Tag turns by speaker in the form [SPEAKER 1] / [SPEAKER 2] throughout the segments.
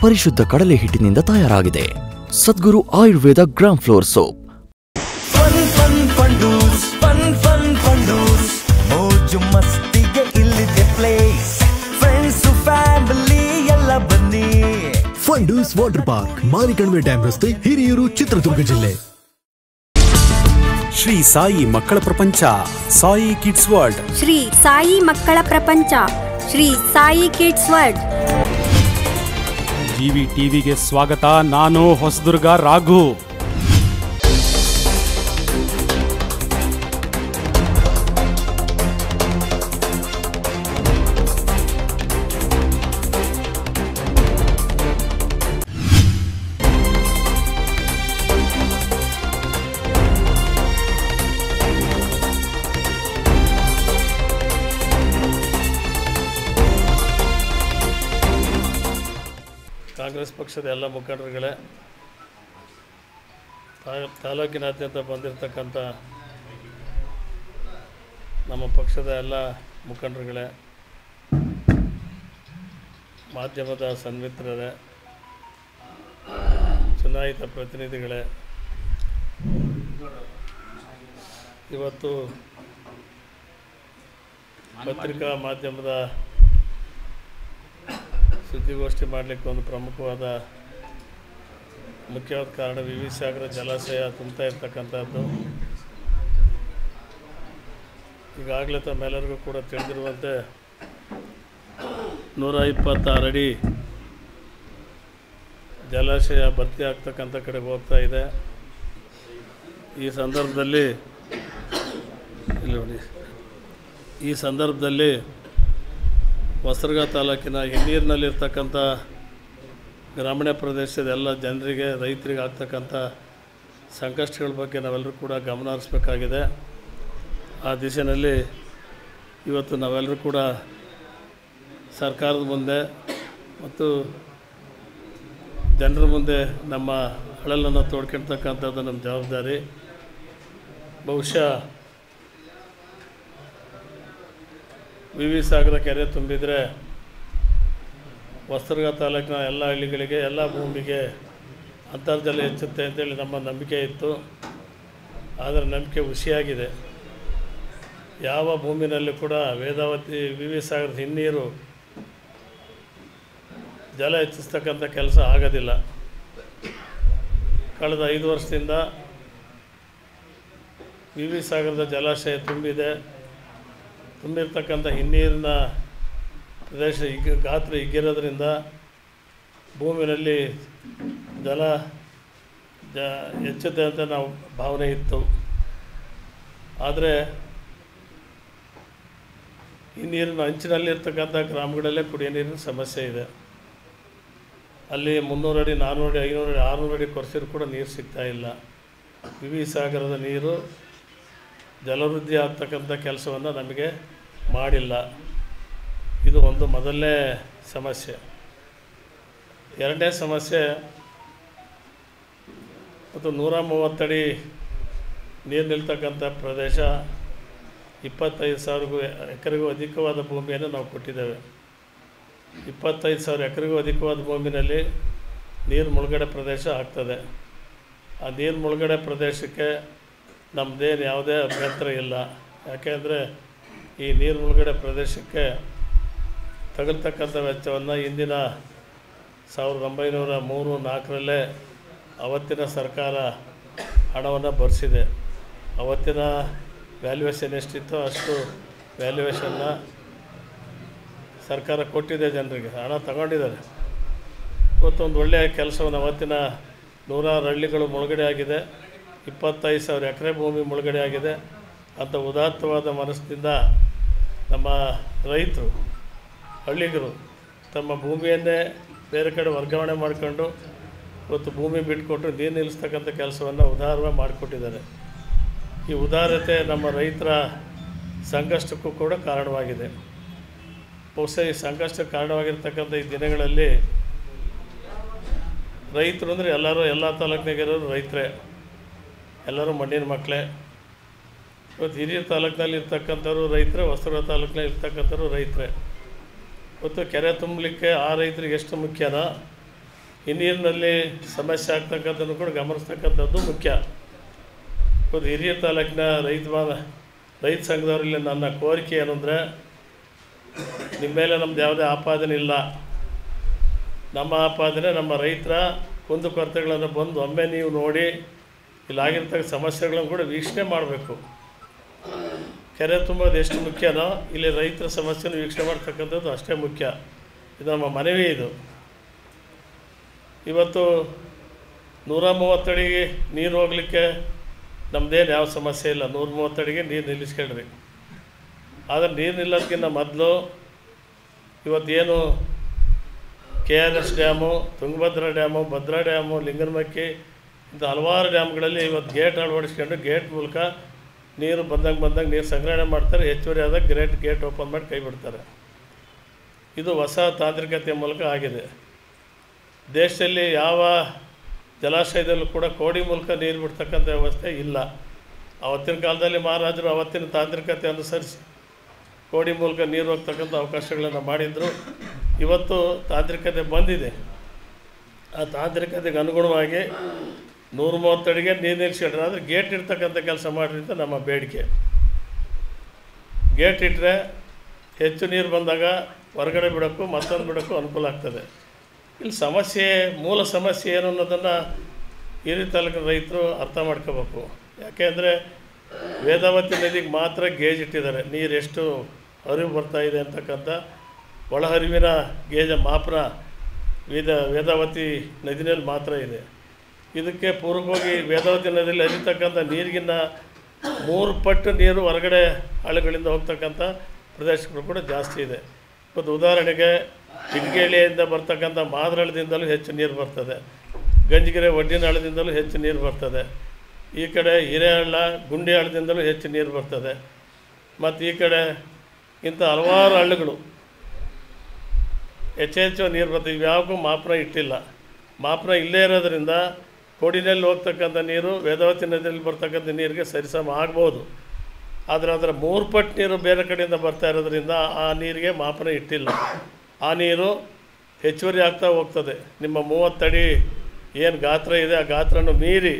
[SPEAKER 1] ಪರಿಶುದ್ಧ ಕಡಲೆ ಹಿಟ್ಟಿನಿಂದ ತಯಾರಾಗಿದೆ Sadguru Ayurveda gram flour soap
[SPEAKER 2] fun fun Fundoos fun fun Fundoos ಮೋಜು ಮಸ್ತಿಗೆ ಇಲ್ಲಿದೆ ಪ್ಲೇಸ್ ಫ್ರೆಂಡ್ಸ್ ಫ್ಯಾಮಿಲಿ ಎಲ್ಲ ಬನ್ನಿ
[SPEAKER 3] Fundoos water park Marikanive dam ರಸ್ತೆ ಹಿರಿಯೂರು ಚಿತ್ರದುರ್ಗ ಜಿಲ್ಲೆ
[SPEAKER 4] ಶ್ರೀ ಸಾಯಿ ಮಕ್ಕಳ ಪ್ರಪಂಚ ಸಾಯಿ ಕಿಡ್ಸ್ ವರ್ಲ್ಡ್
[SPEAKER 5] ಶ್ರೀ ಸಾಯಿ ಮಕ್ಕಳ ಪ್ರಪಂಚ Shri Sai kids world
[SPEAKER 4] G V ಟಿವಿಗೆ ಸ್ವಾಗತ ನಾನು ಹೊಸದುರ್ಗ ರಾಘು
[SPEAKER 6] ಕಾಂಗ್ರೆಸ್ ಪಕ್ಷದ ಎಲ್ಲ ಮುಖಂಡರುಗಳೇ ತಾ- ತಾಲೂಕಿನಾದ್ಯಂತ ಬಂದಿರತಕ್ಕಂಥ ನಮ್ಮ ಪಕ್ಷದ ಎಲ್ಲ ಮುಖಂಡರುಗಳೇ ಮಾಧ್ಯಮದ ಸನ್ಮಿತ್ರರೇ ಚುನಾಯಿತ ಪ್ರತಿನಿಧಿಗಳೇ ಇವತ್ತು ಪತ್ರಿಕಾ ಮಾಧ್ಯಮದ ಸುದ್ದಿಗೋಷ್ಠಿ ಮಾಡಲಿಕ್ಕೆ ಒಂದು ಪ್ರಮುಖವಾದ ಮುಖ್ಯವಾದ ಕಾರಣ ವಿ ವಿ ಸಾಗರ ಜಲಾಶಯ ತುಂಬ್ತಾ ಇರ್ತಕ್ಕಂಥದ್ದು ಈಗಾಗಲೇ ತಮ್ಮೆಲ್ಲರಿಗೂ ಕೂಡ ತಿಳಿದಿರುವಂತೆ ನೂರ ಇಪ್ಪತ್ತಾರು ಅಡಿ ಜಲಾಶಯ ಭರ್ತಿ ಆಗ್ತಕ್ಕಂಥ ಕಡೆಗೆ ಹೋಗ್ತಾ ಇದೆ ಈ ಸಂದರ್ಭದಲ್ಲಿ ಇಲ್ಲಿ ನೋಡಿ ಈ ಸಂದರ್ಭದಲ್ಲಿ ಹೊಸದುರ್ಗ ತಾಲೂಕಿನ ಹಿನ್ನೀರಿನಲ್ಲಿರ್ತಕ್ಕಂಥ ಗ್ರಾಮೀಣ ಪ್ರದೇಶದ ಎಲ್ಲ ಜನರಿಗೆ ರೈತರಿಗೆ ಆಗ್ತಕ್ಕಂಥ ಸಂಕಷ್ಟಗಳ ಬಗ್ಗೆ ನಾವೆಲ್ಲರೂ ಕೂಡ ಗಮನ ಹರಿಸ್ಬೇಕಾಗಿದೆ ಆ ದಿಶೆಯಲ್ಲಿ ಇವತ್ತು ನಾವೆಲ್ಲರೂ ಕೂಡ ಸರ್ಕಾರದ ಮುಂದೆ ಮತ್ತು ಜನರ ಮುಂದೆ ನಮ್ಮ ಅಳಲನ್ನು ತೋಡ್ಕೊಳ್ತಕ್ಕಂಥದ್ದು ನಮ್ಮ ಜವಾಬ್ದಾರಿ ಬಹುಶಃ ವಿ ವಿ ಸಾಗರ ಕೆರೆ ತುಂಬಿದರೆ ಹೊಸದುರ್ಗ ತಾಲೂಕಿನ ಎಲ್ಲ ಹಳ್ಳಿಗಳಿಗೆ ಎಲ್ಲ ಭೂಮಿಗೆ ಅಂತರ್ಜಲ ಹೆಚ್ಚುತ್ತೆ ಅಂತೇಳಿ ನಮ್ಮ ನಂಬಿಕೆ ಇತ್ತು ಆದರೆ ನಂಬಿಕೆ ಹುಸಿಯಾಗಿದೆ ಯಾವ ಭೂಮಿನಲ್ಲಿ ಕೂಡ ವೇದಾವತಿ ವಿ ವಿ ಸಾಗರದ ಹಿನ್ನೀರು ಜಲ ಹೆಚ್ಚಿಸ್ತಕ್ಕಂಥ ಕೆಲಸ ಆಗೋದಿಲ್ಲ ಕಳೆದ ಐದು ವರ್ಷದಿಂದ ವಿ ವಿ ಸಾಗರದ ಜಲಾಶಯ ತುಂಬಿದೆ ತುಂಬಿರ್ತಕ್ಕಂಥ ಹಿನ್ನೀರಿನ ಪ್ರದೇಶ ಹಿಗ್ಗ ಗಾತ್ರ ಹಿಗ್ಗಿರೋದ್ರಿಂದ ಭೂಮಿನಲ್ಲಿ ಜಲ ಜ ಹೆಚ್ಚುತ್ತೆ ಅಂತ ನಾವು ಭಾವನೆ ಇತ್ತು ಆದರೆ ಈ ನೀರಿನ ಅಂಚಿನಲ್ಲಿರ್ತಕ್ಕಂಥ ಗ್ರಾಮಗಳಲ್ಲೇ ಕುಡಿಯೋ ನೀರಿನ ಸಮಸ್ಯೆ ಇದೆ ಅಲ್ಲಿ ಮುನ್ನೂರು ಅಡಿ ನಾನ್ನೂರು ಅಡಿ ಐನೂರು ಅಡಿ ಆರುನೂರು ಅಡಿ ಕೊರೆಸಿದ್ರು ಕೂಡ ನೀರು ಸಿಗ್ತಾ ಇಲ್ಲ ವಿ ವಿ ಸಾಗರದ ನೀರು ಜಲವೃದ್ಧಿ ಆಗ್ತಕ್ಕಂಥ ಕೆಲಸವನ್ನು ನಮಗೆ ಮಾಡಿಲ್ಲ ಇದು ಒಂದು ಮೊದಲನೇ ಸಮಸ್ಯೆ ಎರಡನೇ ಸಮಸ್ಯೆ ಮತ್ತು ನೂರ ಮೂವತ್ತಡಿ ನೀರು ನಿಲ್ತಕ್ಕಂಥ ಪ್ರದೇಶ ಇಪ್ಪತ್ತೈದು ಸಾವಿರಗೂ ಎಕರೆಗೂ ಅಧಿಕವಾದ ಭೂಮಿಯನ್ನು ನಾವು ಕೊಟ್ಟಿದ್ದೇವೆ ಇಪ್ಪತ್ತೈದು ಸಾವಿರ ಎಕರೆಗೂ ಅಧಿಕವಾದ ಭೂಮಿನಲ್ಲಿ ನೀರು ಮುಳುಗಡೆ ಪ್ರದೇಶ ಆಗ್ತದೆ ಆ ನೀರು ಮುಳುಗಡೆ ಪ್ರದೇಶಕ್ಕೆ ನಮ್ಮದೇನು ಯಾವುದೇ ಅಭ್ಯಂತರ ಇಲ್ಲ ಯಾಕೆಂದರೆ ಈ ನೀರು ಮುಳುಗಡೆ ಪ್ರದೇಶಕ್ಕೆ ತಗಲ್ತಕ್ಕಂಥ ವೆಚ್ಚವನ್ನು ಇಂದಿನ ಸಾವಿರದ ಒಂಬೈನೂರ ಮೂರು ನಾಲ್ಕರಲ್ಲೇ ಅವತ್ತಿನ ಸರ್ಕಾರ ಹಣವನ್ನು ಭರಿಸಿದೆ ಅವತ್ತಿನ ವ್ಯಾಲ್ಯೂಯೇಷನ್ ಎಷ್ಟಿತ್ತೋ ಅಷ್ಟು ವ್ಯಾಲ್ಯೂಯೇಷನ್ನ ಸರ್ಕಾರ ಕೊಟ್ಟಿದೆ ಜನರಿಗೆ ಹಣ ತಗೊಂಡಿದ್ದಾರೆ ಇವತ್ತೊಂದು ಒಳ್ಳೆಯ ಕೆಲಸವನ್ನು ಅವತ್ತಿನ ನೂರಾರು ಹಳ್ಳಿಗಳು ಮುಳುಗಡೆ ಆಗಿದೆ ಇಪ್ಪತ್ತೈದು ಸಾವಿರ ಎಕರೆ ಭೂಮಿ ಮುಳುಗಡೆ ಆಗಿದೆ ಅಂತ ಉದಾತ್ತವಾದ ಮನಸ್ಸಿನಿಂದ ನಮ್ಮ ರೈತರು ಹಳ್ಳಿಗರು ತಮ್ಮ ಭೂಮಿಯನ್ನೇ ಬೇರೆ ಕಡೆ ವರ್ಗಾವಣೆ ಮಾಡಿಕೊಂಡು ಇವತ್ತು ಭೂಮಿ ಬಿಟ್ಟುಕೊಟ್ಟು ನೀರು ನಿಲ್ಲಿಸ್ತಕ್ಕಂಥ ಕೆಲಸವನ್ನು ಉದಾರವಾಗಿ ಮಾಡಿಕೊಟ್ಟಿದ್ದಾರೆ ಈ ಉದಾರತೆ ನಮ್ಮ ರೈತರ ಸಂಕಷ್ಟಕ್ಕೂ ಕೂಡ ಕಾರಣವಾಗಿದೆ ಬಹುಶಃ ಈ ಸಂಕಷ್ಟಕ್ಕೆ ಕಾರಣವಾಗಿರ್ತಕ್ಕಂಥ ಈ ದಿನಗಳಲ್ಲಿ ರೈತರು ಅಂದರೆ ಎಲ್ಲರೂ ಎಲ್ಲ ತಾಲೂಕಿನಾಗಿರೋರು ರೈತರೇ ಎಲ್ಲರೂ ಮಣ್ಣಿನ ಮಕ್ಕಳೇ ಇವತ್ತು ಹಿರಿಯ ತಾಲೂಕಿನಲ್ಲಿ ಇರ್ತಕ್ಕಂಥವ್ರು ರೈತರೇ ಹೊಸದುರ್ಗ ತಾಲೂಕಿನಲ್ಲಿ ಇರ್ತಕ್ಕಂಥವ್ರು ರೈತರೇ ಇವತ್ತು ಕೆರೆ ತುಂಬಲಿಕ್ಕೆ ಆ ರೈತರಿಗೆ ಎಷ್ಟು ಮುಖ್ಯನೋ ಈ ನೀರಿನಲ್ಲಿ ಸಮಸ್ಯೆ ಆಗ್ತಕ್ಕಂಥದ್ದು ಕೂಡ ಗಮನಿಸ್ತಕ್ಕಂಥದ್ದು ಮುಖ್ಯ ಇವತ್ತು ಹಿರಿಯ ತಾಲೂಕಿನ ರೈತ ಬಾಂಧ ರೈತ ಸಂಘದವರಲ್ಲಿ ನನ್ನ ಕೋರಿಕೆ ಏನಂದರೆ ನಿಮ್ಮ ಮೇಲೆ ನಮ್ದು ಯಾವುದೇ ಆಪಾದನೆ ಇಲ್ಲ ನಮ್ಮ ಆಪಾದನೆ ನಮ್ಮ ರೈತರ ಕುಂದುಕೊರತೆಗಳನ್ನು ಬಂದು ಒಮ್ಮೆ ನೀವು ನೋಡಿ ಇಲ್ಲಾಗಿರ್ತಕ್ಕ ಸಮಸ್ಯೆಗಳನ್ನು ಕೂಡ ವೀಕ್ಷಣೆ ಮಾಡಬೇಕು ಕೆರೆ ತುಂಬೋದು ಎಷ್ಟು ಮುಖ್ಯನೋ ಇಲ್ಲಿ ರೈತರ ಸಮಸ್ಯೆನ ವೀಕ್ಷಣೆ ಮಾಡ್ತಕ್ಕಂಥದ್ದು ಅಷ್ಟೇ ಮುಖ್ಯ ಇದು ನಮ್ಮ ಮನವಿ ಇದು ಇವತ್ತು ನೂರ ಮೂವತ್ತಡಿಗೆ ನೀರು ಹೋಗಲಿಕ್ಕೆ ನಮ್ಮದೇನು ಯಾವ ಸಮಸ್ಯೆ ಇಲ್ಲ ನೂರ ಮೂವತ್ತಡಿಗೆ ನೀರು ನಿಲ್ಲಿಸ್ಕೊಳ್ರಿ ಆದರೆ ನೀರು ನಿಲ್ಲೋದಕ್ಕಿಂತ ಮೊದಲು ಇವತ್ತೇನು K R S dam Tungabhadra dam Bhadra dam Linganamakki ಇಂಥ ಹಲವಾರು ಡ್ಯಾಮ್ಗಳಲ್ಲಿ ಇವತ್ತು ಗೇಟ್ ಅಳವಡಿಸ್ಕೊಂಡು ಗೇಟ್ ಮೂಲಕ ನೀರು ಬಂದಂಗೆ ಬಂದಂಗೆ ನೀರು ಸಂಗ್ರಹಣೆ ಮಾಡ್ತಾರೆ ಹೆಚ್ಚುವರಿ ಆದಾಗ ಗ್ರೇಟ್ ಗೇಟ್ ಓಪನ್ ಮಾಡಿ ಕೈ ಬಿಡ್ತಾರೆ ಇದು ಹೊಸ ತಾಂತ್ರಿಕತೆಯ ಮೂಲಕ ಆಗಿದೆ ದೇಶದಲ್ಲಿ ಯಾವ ಜಲಾಶಯದಲ್ಲೂ ಕೂಡ ಕೋಡಿ ಮೂಲಕ ನೀರು ಬಿಡ್ತಕ್ಕಂಥ ವ್ಯವಸ್ಥೆ ಇಲ್ಲ ಅವತ್ತಿನ ಕಾಲದಲ್ಲಿ ಮಹಾರಾಜರು ಅವತ್ತಿನ ತಾಂತ್ರಿಕತೆ ಅನುಸರಿಸಿ ಕೋಡಿ ಮೂಲಕ ನೀರು ಹೋಗ್ತಕ್ಕಂಥ ಅವಕಾಶಗಳನ್ನು ಮಾಡಿದರು ಇವತ್ತು ತಾಂತ್ರಿಕತೆ ಬಂದಿದೆ ಆ ತಾಂತ್ರಿಕತೆಗೆ ಅನುಗುಣವಾಗಿ ನೂರ ಮೂವತ್ತಡಿಗೆ ನೀರು ನಿಲ್ಲಿಸಿಡ್ರೆ ಆದರೆ ಗೇಟ್ ಇಡ್ತಕ್ಕಂಥ ಕೆಲಸ ಮಾಡಿರಿ ಅಂತ ನಮ್ಮ ಬೇಡಿಕೆ ಗೇಟ್ ಇಟ್ಟರೆ ಹೆಚ್ಚು ನೀರು ಬಂದಾಗ ಹೊರಗಡೆ ಬಿಡೋಕ್ಕೂ ಮತ್ತೊಂದು ಬಿಡೋಕ್ಕೂ ಅನುಕೂಲ ಆಗ್ತದೆ ಇಲ್ಲಿ ಸಮಸ್ಯೆ ಮೂಲ ಸಮಸ್ಯೆ ಏನು ಅನ್ನೋದನ್ನು ಹಿರಿಯ ತಾಲೂಕಿನ ರೈತರು ಅರ್ಥ ಮಾಡ್ಕೋಬೇಕು ಯಾಕೆಂದರೆ ವೇದಾವತಿ ನದಿಗೆ ಮಾತ್ರ ಗೇಜ್ ಇಟ್ಟಿದ್ದಾರೆ ನೀರು ಎಷ್ಟು ಹರಿವು ಬರ್ತಾ ಇದೆ ಅಂತಕ್ಕಂಥ ಒಳಹರಿವಿನ ಗೇಜ ಮಾಪನ ವೇದ ವೇದಾವತಿ ನದಿನಲ್ಲಿ ಮಾತ್ರ ಇದೆ ಇದಕ್ಕೆ ಪೂರ್ವಕವಾಗಿ ವೇದಾವತಿ ನದಿಯಲ್ಲಿ ಹರಿತಕ್ಕಂಥ ನೀರಿಗಿನ್ನ ಮೂರು ಪಟ್ಟು ನೀರು ಹೊರಗಡೆ ಹಳ್ಳಿಗಳಿಂದ ಹೋಗ್ತಕ್ಕಂಥ ಪ್ರದೇಶಗಳು ಕೂಡ ಜಾಸ್ತಿ ಇದೆ ಇವತ್ತು ಉದಾಹರಣೆಗೆ ಇಟ್ಗೇಳಿಯಿಂದ ಬರ್ತಕ್ಕಂಥ ಮಾದರಳದಿಂದಲೂ ಹೆಚ್ಚು ನೀರು ಬರ್ತದೆ ಗಂಜಗೆರೆ ಒಡ್ಡಿನ ಹಳ್ಳದಿಂದಲೂ ಹೆಚ್ಚು ನೀರು ಬರ್ತದೆ ಈ ಕಡೆ ಹಿರೇಹಳ್ಳ ಗುಂಡಿ ಹಳ್ಳದಿಂದಲೂ ಹೆಚ್ಚು ನೀರು ಬರ್ತದೆ ಮತ್ತು ಈ ಕಡೆ ಇಂಥ ಹಲವಾರು ಹಳ್ಳಿಗಳು ಹೆಚ್ಚೆಚ್ಚು ನೀರು ಬರ್ತದೆ ಇವ್ಯಾವಕ್ಕೂ ಮಾಪನ ಇಟ್ಟಿಲ್ಲ ಮಾಪನ ಇಲ್ಲೇ ಇರೋದ್ರಿಂದ ಕೋಡಿನಲ್ಲಿ ಹೋಗ್ತಕ್ಕಂಥ ನೀರು ವೇದಾವತಿ ನದಿಯಲ್ಲಿ ಬರ್ತಕ್ಕಂಥ ನೀರಿಗೆ ಸರಿಸಮ ಆಗ್ಬೋದು ಆದರೆ ಅದರ ಮೂರು ಪಟ್ಟು ನೀರು ಬೇರೆ ಕಡೆಯಿಂದ ಬರ್ತಾ ಇರೋದ್ರಿಂದ ಆ ನೀರಿಗೆ ಮಾಪನ ಇಟ್ಟಿಲ್ಲ ಆ ನೀರು ಹೆಚ್ಚುವರಿ ಆಗ್ತಾ ಹೋಗ್ತದೆ ನಿಮ್ಮ ಮೂವತ್ತಡಿ ಏನು ಗಾತ್ರ ಇದೆ ಆ ಗಾತ್ರನ ಮೀರಿ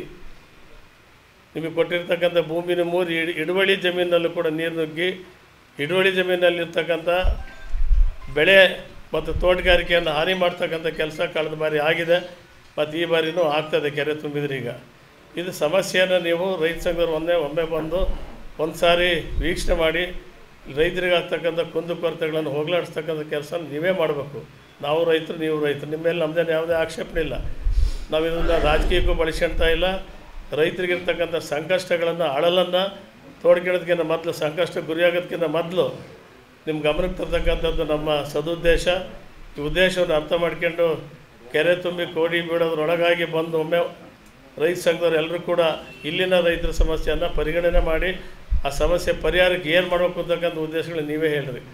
[SPEAKER 6] ನಿಮಗೆ ಕೊಟ್ಟಿರ್ತಕ್ಕಂಥ ಭೂಮಿನ ಮೂರಿ ಇಡ್ ಇಡುವಳಿ ಜಮೀನಲ್ಲೂ ಕೂಡ ನೀರು ನುಗ್ಗಿ ಇಡುವಳಿ ಜಮೀನಲ್ಲಿರ್ತಕ್ಕಂಥ ಬೆಳೆ ಮತ್ತು ತೋಟಗಾರಿಕೆಯನ್ನು ಹಾನಿ ಮಾಡ್ತಕ್ಕಂಥ ಕೆಲಸ ಕಳೆದ ಬಾರಿ ಆಗಿದೆ ಮತ್ತು ಈ ಬಾರಿನೂ ಆಗ್ತದೆ ಕೆರೆ ತುಂಬಿದ್ರೆ ಈಗ ಇದು ಸಮಸ್ಯೆಯನ್ನು ನೀವು ರೈತ ಸಂಘದವ್ರು ಒಂದೇ ಒಮ್ಮೆ ಬಂದು ಒಂದು ಸಾರಿ ವೀಕ್ಷಣೆ ಮಾಡಿ ರೈತರಿಗೆ ಆಗ್ತಕ್ಕಂಥ ಕುಂದುಕೊರತೆಗಳನ್ನು ಹೋಗಲಾಡಿಸ್ತಕ್ಕಂಥ ಕೆಲಸ ನೀವೇ ಮಾಡಬೇಕು ನಾವು ರೈತರು ನೀವು ರೈತರು ನಿಮ್ಮ ಮೇಲೆ ನಮ್ಮದೇನು ಯಾವುದೇ ಆಕ್ಷೇಪಣೆ ಇಲ್ಲ ನಾವು ಇದನ್ನು ರಾಜಕೀಯಕ್ಕೂ ಬಳಸ್ಕೊಳ್ತಾ ಇಲ್ಲ ರೈತರಿಗಿರ್ತಕ್ಕಂಥ ಸಂಕಷ್ಟಗಳನ್ನು ಅಳಲನ್ನು ತೋಡ್ಕೊಳ್ಳೋದಕ್ಕಿಂತ ಮೊದಲು ಸಂಕಷ್ಟ ಗುರಿಯಾಗೋದಕ್ಕಿಂತ ಮೊದಲು ನಿಮ್ಮ ಗಮನಕ್ಕೆ ತರ್ತಕ್ಕಂಥದ್ದು ನಮ್ಮ ಸದುದ್ದೇಶ ಈ ಉದ್ದೇಶವನ್ನು ಅರ್ಥ ಮಾಡ್ಕೊಂಡು ಕೆರೆ ತುಂಬಿ ಕೋಡಿ ಬೀಳೋದ್ರೊಳಗಾಗಿ ಬಂದು ಒಮ್ಮೆ ರೈತ ಸಂಘದವ್ರು ಎಲ್ಲರೂ ಕೂಡ ಇಲ್ಲಿನ ರೈತರ ಸಮಸ್ಯೆಯನ್ನು ಪರಿಗಣನೆ ಮಾಡಿ ಆ ಸಮಸ್ಯೆ ಪರಿಹಾರಕ್ಕೆ ಏನು ಮಾಡಬೇಕು ಅಂತಕ್ಕಂಥ ಉದ್ದೇಶಗಳು ನೀವೇ ಹೇಳಿರಿ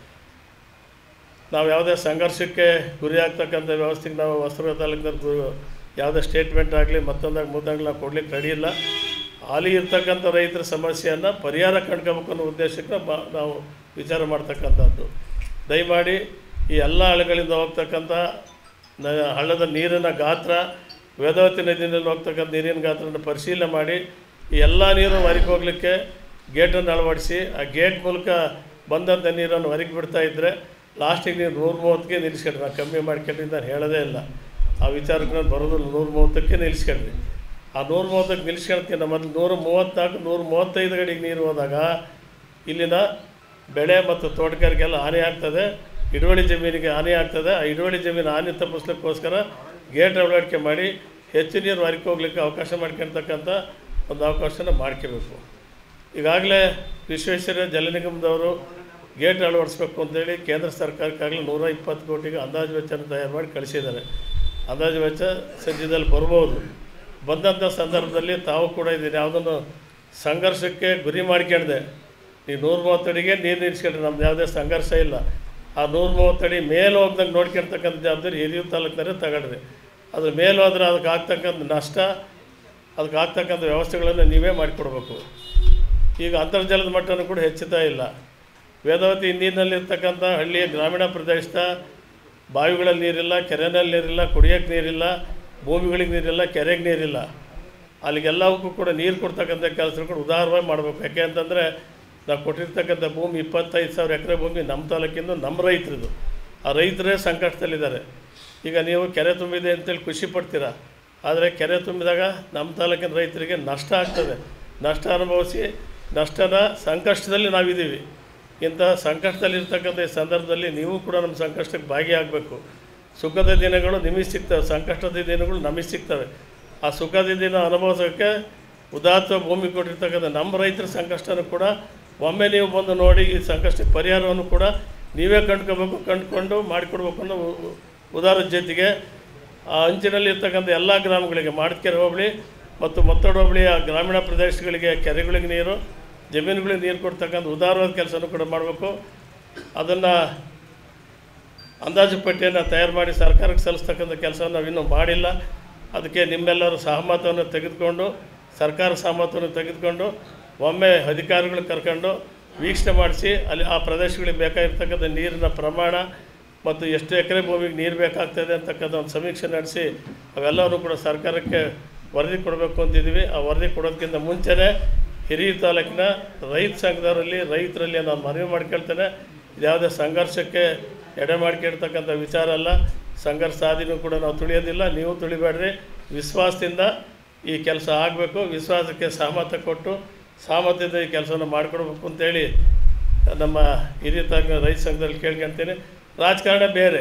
[SPEAKER 6] ನಾವು ಯಾವುದೇ ಸಂಘರ್ಷಕ್ಕೆ ಗುರಿ ಆಗ್ತಕ್ಕಂಥ ವ್ಯವಸ್ಥೆಗೆ ನಾವು ಹೊಸದುರ್ಗ ತಾಲೂಕಿನಲ್ಲಿ ಗು ಯಾವುದೇ ಸ್ಟೇಟ್ಮೆಂಟ್ ಆಗಲಿ ಮತ್ತೊಂದಾಗಿ ಮುದ್ದಾಗಲಿ ನಾವು ಕೊಡ್ಲಿಕ್ಕೆ ರೆಡಿ ಇಲ್ಲ ಹಾಲಿ ಇರ್ತಕ್ಕಂಥ ರೈತರ ಸಮಸ್ಯೆಯನ್ನು ಪರಿಹಾರ ಕಂಡ್ಕೋಬೇಕು ಅನ್ನೋ ಉದ್ದೇಶಕ್ಕೆ ಬ- ನಾವು ವಿಚಾರ ಮಾಡ್ತಕ್ಕಂಥದ್ದು ದಯಮಾಡಿ ಈ ಎಲ್ಲ ಹಳ್ಳಗಳಿಂದ ಹೋಗ್ತಕ್ಕಂಥ ನ ಹಳ್ಳದ ನೀರಿನ ಗಾತ್ರ ವೇದಾವತಿ ನದಿಯಲ್ಲಿ ಹೋಗ್ತಕ್ಕಂಥ ನೀರಿನ ಗಾತ್ರನ ಪರಿಶೀಲನೆ ಮಾಡಿ ಈ ಎಲ್ಲ ನೀರು ಹೊರಗೆ ಹೋಗಲಿಕ್ಕೆ ಗೇಟನ್ನು ಅಳವಡಿಸಿ ಆ ಗೇಟ್ ಮೂಲಕ ಬಂದಂಥ ನೀರನ್ನು ಹೊರಗೆ ಬಿಡ್ತಾ ಇದ್ದರೆ ಲಾಸ್ಟಿಗೆ ನೀವು ನೂರ ಮೂವತ್ತಿಗೆ ನಿಲ್ಲಿಸ್ಕೊಂಡ್ರಿ ನಾನು ಕಮ್ಮಿ ಮಾಡ್ಕೊಂಡ್ರಿ ನಾನು ಹೇಳೋದೇ ಇಲ್ಲ ಆ ವಿಚಾರಕ್ಕೆ ನಾನು ಬರೋದಿಲ್ಲ ನೂರ ಮೂವತ್ತಕ್ಕೆ ನಿಲ್ಲಿಸ್ಕೊಂಡ್ರಿ ಆ ನೂರ ಮೂವತ್ತಕ್ಕೆ ನಿಲ್ಲಿಸ್ಕೊಳ್ತೀನಿ ಮೊದಲು ನೂರ ಮೂವತ್ತ್ನಾಲ್ಕು ನೂರ ಮೂವತ್ತೈದು ಗಡಿಗೆ ನೀರು ಹೋದಾಗ ಇಲ್ಲಿನ ಬೆಳೆ ಮತ್ತು ತೋಟಗಾರಿಕೆಲ್ಲ ಹಾನಿ ಆಗ್ತದೆ ಹಿಡುವಳಿ ಜಮೀನಿಗೆ ಹಾನಿ ಆಗ್ತದೆ ಆ ಹಿಡುವಳಿ ಜಮೀನು ಹಾನಿ ತಪ್ಪಿಸ್ಲಿಕ್ಕೋಸ್ಕರ ಗೇಟ್ ಅಳವಡಿಕೆ ಮಾಡಿ ಹೆಚ್ಚು ನೀರು ಹೊರಗೆ ಹೋಗ್ಲಿಕ್ಕೆ ಅವಕಾಶ ಮಾಡ್ಕೊಳ್ತಕ್ಕಂಥ ಒಂದು ಅವಕಾಶನ ಮಾಡ್ಕೋಬೇಕು ಈಗಾಗಲೇ ವಿಶ್ವೇಶ್ವರ ಜಲ ನಿಗಮದವರು ಗೇಟ್ ಅಳವಡಿಸ್ಬೇಕು ಅಂತೇಳಿ ಕೇಂದ್ರ ಸರ್ಕಾರಕ್ಕಾಗಲಿ ನೂರ ಇಪ್ಪತ್ತು ಕೋಟಿಗೆ ಅಂದಾಜು ವೆಚ್ಚನ ತಯಾರು ಮಾಡಿ ಕಳಿಸಿದ್ದಾರೆ ಅಂದಾಜು ವೆಚ್ಚ ಸದ್ಯದಲ್ಲಿ ಬರ್ಬೋದು ಬಂದಂಥ ಸಂದರ್ಭದಲ್ಲಿ ತಾವು ಕೂಡ ಇದನ್ನು ಯಾವುದನ್ನು ಸಂಘರ್ಷಕ್ಕೆ ಗುರಿ ಮಾಡ್ಕೊಂಡೆ ನೀವು ನೂರ ಮೂವತ್ತಡಿಗೆ ನೀರು ನಿಲ್ಲಿಸ್ಕೊಂಡ್ರೆ ನಮ್ದು ಯಾವುದೇ ಸಂಘರ್ಷ ಇಲ್ಲ ಆ ನೂರ ಮೂವತ್ತಡಿ ಮೇಲೆ ಹೋಗ್ದಂಗೆ ನೋಡ್ಕೊಳ್ತಕ್ಕಂಥ ಜವಾಬ್ದಾರಿ ಹಿರಿಯೂರು ತಾಲೂಕಿನವರೇ ತಗೊಂಡ್ರಿ ಅದ್ರ ಮೇಲೆ ಹೋದ್ರೆ ಅದಕ್ಕೆ ಆಗ್ತಕ್ಕಂಥ ನಷ್ಟ ಅದಕ್ಕೆ ಆಗ್ತಕ್ಕಂಥ ವ್ಯವಸ್ಥೆಗಳನ್ನು ನೀವೇ ಮಾಡಿಕೊಡ್ಬೇಕು ಈಗ ಅಂತರ್ಜಲದ ಮಟ್ಟನೂ ಕೂಡ ಹೆಚ್ಚುತ್ತಾ ಇಲ್ಲ ವೇದಾವತಿ ನೀರಿನಲ್ಲಿರ್ತಕ್ಕಂಥ ಹಳ್ಳಿಯ ಗ್ರಾಮೀಣ ಪ್ರದೇಶದ ಬಾವಿಗಳಲ್ಲಿ ನೀರಿಲ್ಲ ಕೆರೆನಲ್ಲಿ ನೀರಿಲ್ಲ ಕುಡಿಯೋಕ್ಕೆ ನೀರಿಲ್ಲ ಭೂಮಿಗಳಿಗೆ ನೀರಿಲ್ಲ ಕೆರೆಗೆ ನೀರಿಲ್ಲ ಅಲ್ಲಿಗೆಲ್ಲವಕ್ಕೂ ಕೂಡ ನೀರು ಕೊಡ್ತಕ್ಕಂಥ ಕೆಲಸ ಕೂಡ ಉದಾರವಾಗಿ ಮಾಡಬೇಕು ಯಾಕೆ ಅಂತಂದರೆ ನಾವು ಕೊಟ್ಟಿರ್ತಕ್ಕಂಥ ಭೂಮಿ ಇಪ್ಪತ್ತೈದು ಸಾವಿರ ಎಕರೆ ಭೂಮಿ ನಮ್ಮ ತಾಲೂಕಿಂದು ನಮ್ಮ ರೈತರದು ಆ ರೈತರೇ ಸಂಕಷ್ಟದಲ್ಲಿದ್ದಾರೆ ಈಗ ನೀವು ಕೆರೆ ತುಂಬಿದೆ ಅಂತೇಳಿ ಖುಷಿ ಪಡ್ತೀರಾ ಆದರೆ ಕೆರೆ ತುಂಬಿದಾಗ ನಮ್ಮ ತಾಲೂಕಿನ ರೈತರಿಗೆ ನಷ್ಟ ಆಗ್ತದೆ ನಷ್ಟ ಅನುಭವಿಸಿ ನಷ್ಟನ ಸಂಕಷ್ಟದಲ್ಲಿ ನಾವಿದ್ದೀವಿ ಇಂಥ ಸಂಕಷ್ಟದಲ್ಲಿರ್ತಕ್ಕಂಥ ಈ ಸಂದರ್ಭದಲ್ಲಿ ನೀವು ಕೂಡ ನಮ್ಮ ಸಂಕಷ್ಟಕ್ಕೆ ಭಾಗಿಯಾಗಬೇಕು ಸುಖದ ದಿನಗಳು ನಿಮಗೆ ಸಿಗ್ತವೆ ಸಂಕಷ್ಟದ ದಿನಗಳು ನಮಗೆ ಸಿಗ್ತವೆ ಆ ಸುಖದ ದಿನ ಅನುಭವಿಸೋಕ್ಕೆ ಉದಾತ್ತ ಭೂಮಿ ಕೊಟ್ಟಿರ್ತಕ್ಕಂಥ ನಮ್ಮ ರೈತರ ಸಂಕಷ್ಟನೂ ಕೂಡ ಒಮ್ಮೆ ನೀವು ಬಂದು ನೋಡಿ ಈ ಸಂಕಷ್ಟಕ್ಕೆ ಪರಿಹಾರವನ್ನು ಕೂಡ ನೀವೇ ಕಂಡ್ಕೋಬೇಕು ಕಂಡುಕೊಂಡು ಮಾಡಿಕೊಡ್ಬೇಕು ಅನ್ನೋ ಉ- ಉದಾರದ ಜೊತೆಗೆ ಆ ಅಂಚಿನಲ್ಲಿ ಇರ್ತಕ್ಕಂಥ ಎಲ್ಲ ಗ್ರಾಮಗಳಿಗೆ ಮಾಡಕೆರೆ ಹೋಬಳಿ ಮತ್ತು ಮತ್ತೋಡ ಹೋಬಳಿಯ ಗ್ರಾಮೀಣ ಪ್ರದೇಶಗಳಿಗೆ ಕೆರೆಗಳಿಗೆ ನೀರು ಜಮೀನುಗಳಿಗೆ ನೀರು ಕೊಡ್ತಕ್ಕಂಥ ಉದಾರವಾದ ಕೆಲಸನೂ ಕೂಡ ಮಾಡಬೇಕು ಅದನ್ನು ಅಂದಾಜು ಪಟ್ಟಿಯನ್ನು ತಯಾರು ಮಾಡಿ ಸರ್ಕಾರಕ್ಕೆ ಸಲ್ಲಿಸ್ತಕ್ಕಂಥ ಕೆಲಸವನ್ನು ನಾವು ಇನ್ನೂ ಮಾಡಿಲ್ಲ ಅದಕ್ಕೆ ನಿಮ್ಮೆಲ್ಲರ ಸಹಮತವನ್ನು ತೆಗೆದುಕೊಂಡು ಸರ್ಕಾರ ಸಹಮತವನ್ನು ತೆಗೆದುಕೊಂಡು ಒಮ್ಮೆ ಅಧಿಕಾರಿಗಳು ಕರ್ಕೊಂಡು ವೀಕ್ಷಣೆ ಮಾಡಿಸಿ ಅಲ್ಲಿ ಆ ಪ್ರದೇಶಗಳಿಗೆ ಬೇಕಾಗಿರ್ತಕ್ಕಂಥ ನೀರಿನ ಪ್ರಮಾಣ ಮತ್ತು ಎಷ್ಟು ಎಕರೆ ಭೂಮಿಗೆ ನೀರು ಬೇಕಾಗ್ತದೆ ಅಂತಕ್ಕಂಥ ಒಂದು ಸಮೀಕ್ಷೆ ನಡೆಸಿ ಅವೆಲ್ಲವನ್ನೂ ಕೂಡ ಸರ್ಕಾರಕ್ಕೆ ವರದಿ ಕೊಡಬೇಕು ಅಂತಿದ್ದೀವಿ ಆ ವರದಿ ಕೊಡೋದಕ್ಕಿಂತ ಮುಂಚೆನೇ ಹಿರಿಯ ತಾಲೂಕಿನ ರೈತ ಸಂಘದವರಲ್ಲಿ ರೈತರಲ್ಲಿ ನಾನು ಮನವಿ ಮಾಡ್ಕೊಳ್ತೇನೆ ಇದ್ಯಾವುದೇ ಸಂಘರ್ಷಕ್ಕೆ ಎಡೆ ಮಾಡ್ಕೊಳ್ತಕ್ಕಂಥ ವಿಚಾರ ಅಲ್ಲ ಸಂಘರ್ಷ ಆದಿನೂ ಕೂಡ ನಾವು ತುಳಿಯೋದಿಲ್ಲ ನೀವು ತುಳಿಬೇಡ್ರಿ ವಿಶ್ವಾಸದಿಂದ ಈ ಕೆಲಸ ಆಗಬೇಕು ವಿಶ್ವಾಸಕ್ಕೆ ಸಹಮತ ಕೊಟ್ಟು ಸಹಮತದಿಂದ ಈ ಕೆಲಸವನ್ನು ಮಾಡಿಕೊಡ್ಬೇಕು ಅಂತೇಳಿ ನಮ್ಮ ಹಿರಿಯ ತಾಲೂಕಿನ ರೈತ ಸಂಘದಲ್ಲಿ ಕೇಳ್ಕೊಳ್ತೀನಿ ರಾಜಕಾರಣ ಬೇರೆ